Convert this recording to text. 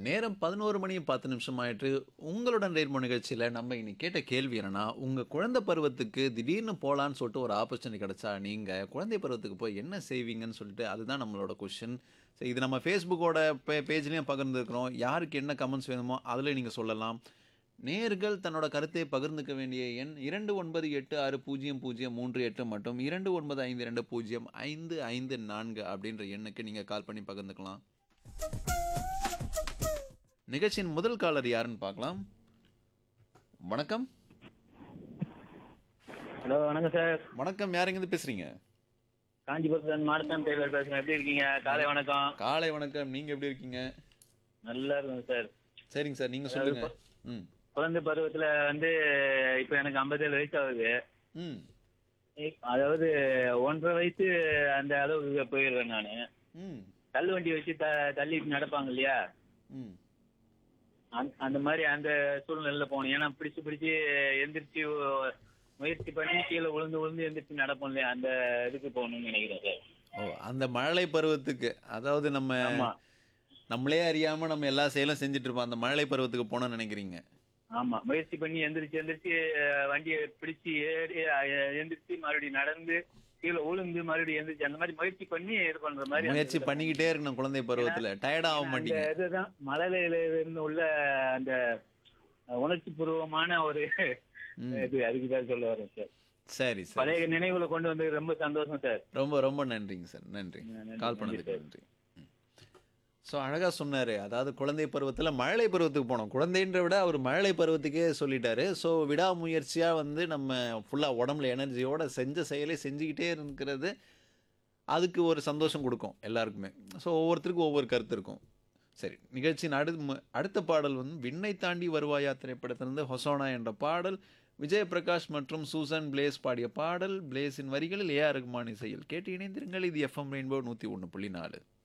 நேரம் பதினோரு மணி பத்து நிமிஷம் ஆயிட்டு உங்களுடன் நேர்மோ நிகழ்ச்சியில் நம்ம இன்னைக்கு கேட்ட கேள்வி என்னன்னா உங்கள் குழந்தை பருவத்துக்கு திடீர்னு போகலான்னு சொல்லிட்டு ஒரு ஆப்பர்ச்சுனிட்டி கிடைச்சா நீங்கள் குழந்தை பருவத்துக்கு போய் என்ன செய்வீங்கன்னு சொல்லிட்டு அதுதான் நம்மளோட கொஷின் ஸோ இது நம்ம ஃபேஸ்புக்கோட பே பேஜ்லேயும் பகிர்ந்துருக்கிறோம் யாருக்கு என்ன கமெண்ட்ஸ் வேணுமோ அதில் நீங்கள் சொல்லலாம் நேர்கள் தன்னோட கருத்தை பகிர்ந்துக்க வேண்டிய எண் இரண்டு ஒன்பது எட்டு ஆறு பூஜ்ஜியம் பூஜ்ஜியம் மூன்று எட்டு மற்றும் இரண்டு ஒன்பது ஐந்து இரண்டு பூஜ்ஜியம் ஐந்து ஐந்து நான்கு அப்படின்ற எண்ணுக்கு நீங்கள் கால் பண்ணி பகிர்ந்துக்கலாம் நிகழ்ச்சியின் முதல் காலர் யாருன்னு பார்க்கலாம் வணக்கம் ஹலோ வணக்கம் சார் வணக்கம் யாருங்க பேசுறீங்க காஞ்சிபுரத்து மாடசாமி டெய்லர் பேசுறேன் எப்படி இருக்கீங்க காலை வணக்கம் காலை வணக்கம் நீங்க எப்படி இருக்கீங்க நல்லா இருக்கும் சார் சரிங்க சார் நீங்க சொல்லுங்க ம் குழந்தை பருவத்துல வந்து இப்போ எனக்கு ஐம்பத்தேழு வயசு ஆகுது ம் அதாவது ஒன்றரை வயசு அந்த அளவுக்கு போயிடுவேன் நான் ம் தள்ளு வண்டி வச்சு த தள்ளிட்டு நடப்பாங்க இல்லையா ம் அந்த- அந்த மாதிரி அந்த சூழ்நிலையில போகணும் ஏன்னா பிடிச்சு பிடிச்சு எந்திரிச்சு ஒ- முயற்சி பண்ணி கீழே விழுந்து விழுந்து எந்திரிச்சு நடப்போம் இல்லையா அந்த இதுக்கு போகணும்னு நினைக்கிறேன் சார் ஓ அந்த மழலை பருவத்துக்கு அதாவது நம்ம ஆமா நம்மளே அறியாம நம்ம எல்லா செயலும் செஞ்சுட்டு இருப்போம் அந்த மழலை பருவத்துக்கு போனோம்னு நினைக்கிறீங்க ஆமா முயற்சி பண்ணி எந்திரிச்சு எந்திரிச்சு அஹ், வண்டியை பிடிச்சு ஏறி அஹ், எந்திரிச்சு மறுபடியும் நடந்து கீழே உளுந்து மறுபடியும் எந்திரிச்சு அந்த மாதிரி முயற்சி பண்ணி இது பண்ற மாதிரி அந்த முயற்சி இதுல பண்ணிக்கிட்டே இருக்கணும் குழந்தை பருவத்துல டயர்ட் ஆக அந்த மாட்டீங்க இதுதான் மழலையில இருந்து உள்ள அந்த உணர்ச்சி பூர்வமான ஒரு ம். இது அதுக்கு தான் சொல்ல வரேன் சார் சரி சரி பழைய நினைவுல கொண்டு வந்து ரொம்ப சந்தோஷம் சார் ரொம்ப ரொம்ப நன்றிங்க சார் நன்றி நன்றி, கால் நன்றி பண்ணதுக்கு சார். நன்றி ஸோ அழகா சொன்னாரு அதாவது குழந்தை பருவத்தில் மழலை பருவத்துக்கு போனோம் குழந்தைன்ற விட அவர் மழலை பருவத்துக்கே சொல்லிட்டாரு ஸோ விடாமுயற்சியா வந்து நம்ம ஃபுல்லாக உடம்புல எனர்ஜியோட செஞ்ச செயலை செஞ்சுக்கிட்டே இருக்கிறது அதுக்கு ஒரு சந்தோஷம் கொடுக்கும் எல்லாருக்குமே ஸோ ஒவ்வொருத்தருக்கும் ஒவ்வொரு கருத்து இருக்கும் சரி நிகழ்ச்சியின் அடு ம- அடுத்த பாடல் வந்து விண்ணை தாண்டி வருவாயா திரைப்படத்திலிருந்து ஹொசோனா என்ற பாடல் விஜயபிரகாஷ் மற்றும் சூசன் பிளேஸ் பாடிய பாடல் பிளேஸின் வரிகளில் ஏஆர் ரகுமான் இசையில் கேட்டு இணைந்திருங்கள் இது எஃப்எம் ரெயின்போ நூற்றி ஒன்று புள்ளி நாலு